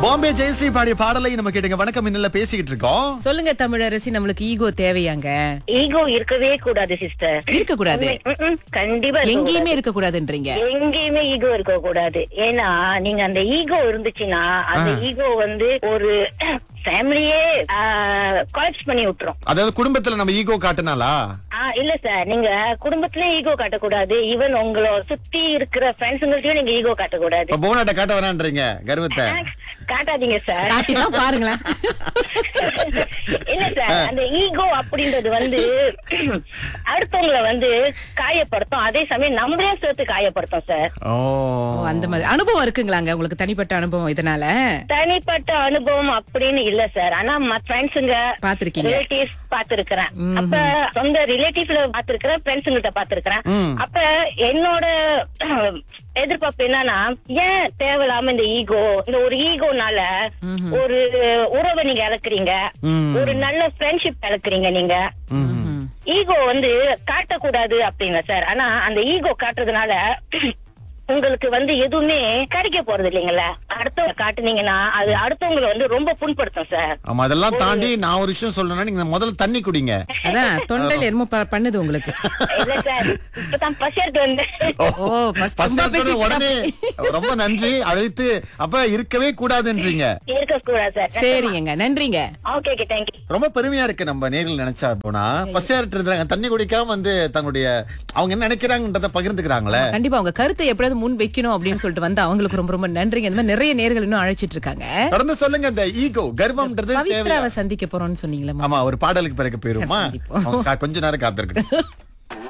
பாம்பே ஜெயஸ்ரீ பாடிய பாடலை நம்ம கேட்டுங்க வணக்கம் இன்னல பேசிக்கிட்டு இருக்கோம் சொல்லுங்க தமிழரசி நம்மளுக்கு ஈகோ தேவையாங்க ஈகோ இருக்கவே கூடாது சிஸ்டர் இருக்க கூடாது கண்டிப்பா இருக்கக்கூடாது. எங்கேயுமே இருக்க கூடாதுன்றீங்க எங்கேயுமே ஈகோ இருக்க கூடாது ஏன்னா நீங்க அந்த ஈகோ இருந்துச்சுன்னா அந்த ஈகோ வந்து ஒரு ஃபேமிலியே கொலாப்ஸ் பண்ணி விட்டுரும் அதாவது குடும்பத்துல நம்ம ஈகோ காட்டுனாலா ஆ, இல்ல சார் நீங்க குடும்பத்திலே ஈகோ காட்டக்கூடாது ஈவன் உங்கள சுத்தி இருக்கிற ஃப்ரெண்ட்ஸுங்கள்ட்டயும் நீங்க ஈகோ காட்டக்கூடாது இப்ப போனாட்ட காட்ட வேணான்றீங்க கர்வத்தை காட்டாதீங்க சார் காட்டிதான் பாருங்களேன் இல்ல சார் அந்த ஈகோ அப்படின்றது வந்து அடுத்தவங்களை வந்து காயப்படுத்தும் அதே சமயம் நம்மளையும் சேர்த்து காயப்படுத்தும் சார் ஓ ஓ, அந்த மாதிரி அனுபவம் இருக்குங்களாங்க உங்களுக்கு தனிப்பட்ட அனுபவம் இதனால தனிப்பட்ட அனுபவம் அப்படின்னு இல்ல சார் ஆனா ஃப்ரெண்ட்ஸுங்க பாத்திருக்கீங்க ரிலேட்டிவ்ஸ் பாத்துருக்கிறேன் அப்ப சொந்த ரிலேட்டிவ்ஸ்ல பாத்துருக்கிறேன் ஃப்ரெண்ட்ஸுங்கிட்ட பாத்துருக்கிறேன் ம். அப்ப என்னோட எதிர்பார்ப்பு என்னன்னா ஏன் தேவையில்லாம இந்த ஈகோ இந்த ஒரு ஈகோனால ஒரு உறவை நீங்க இழக்கிறீங்க ம். ஒரு நல்ல ஃப்ரெண்ட்ஷிப் இழக்கிறீங்க நீங்க ம். ஈகோ வந்து காட்டக்கூடாது அப்படிங்க சார் ஆனா அந்த ஈகோ காட்டுறதுனால உங்களுக்கு வந்து எதுவுமே கிடைக்க போறது இல்லைங்களா அடுத்தவங்க காட்டுனீங்கன்னா அது அடுத்தவங்களை வந்து ரொம்ப புண்படுத்தும் சார் ஆமா அதெல்லாம் தாண்டி நான் ஒரு விஷயம் சொல்லணும்னா நீங்க முதல்ல தண்ணி குடிங்க அதான் தொண்டையில என்னமோ ப- பண்ணுது உங்களுக்கு இல்ல சார் இப்பதான் பசியர்ட்டு வந்து ஓ first First ரொம்ப எடுத்த உடனே பேசிட்டு ரொம்ப நன்றி அழைத்து அப்ப இருக்கவே கூடாதுன்றீங்க இருக்க கூடாது சார் சரிங்க நன்றிங்க ஓகே ஓகே தேங்க்யூ ரொம்ப பெருமையா இருக்கு நம்ம நேரில் நினைச்சா போனா பசியாரிட்டு இருந்தாங்க தண்ணி குடிக்காம வந்து தங்களுடைய அவங்க என்ன நினைக்கிறாங்கன்றத பகிர்ந்துக்கிறாங்களே கண்டிப்பா உங்க கருத்தை எப்படியாவது முன் வைக்கணும் அப்படின்னு சொல்லிட்டு வந்து அவங்களுக்கு ரொம்ப ரொம்ப நன்றிங்க இந்த மாதிரி நிறைய நேர்கள் இன்னும் அழைச்சிட்டு இருக்காங்க தொடர்ந்து சொல்லுங்க இந்த ஈகோ கர்வம்ன்றது தேவையா பவித்ராவை சந்திக்க போறோம்னு சொன்னீங்களா ஆமா ஒரு பாடலுக்கு பிறகு போயிருமா சந்திப்போம். அவங்க கொஞ்ச நேரம் காத்திருக்கணும்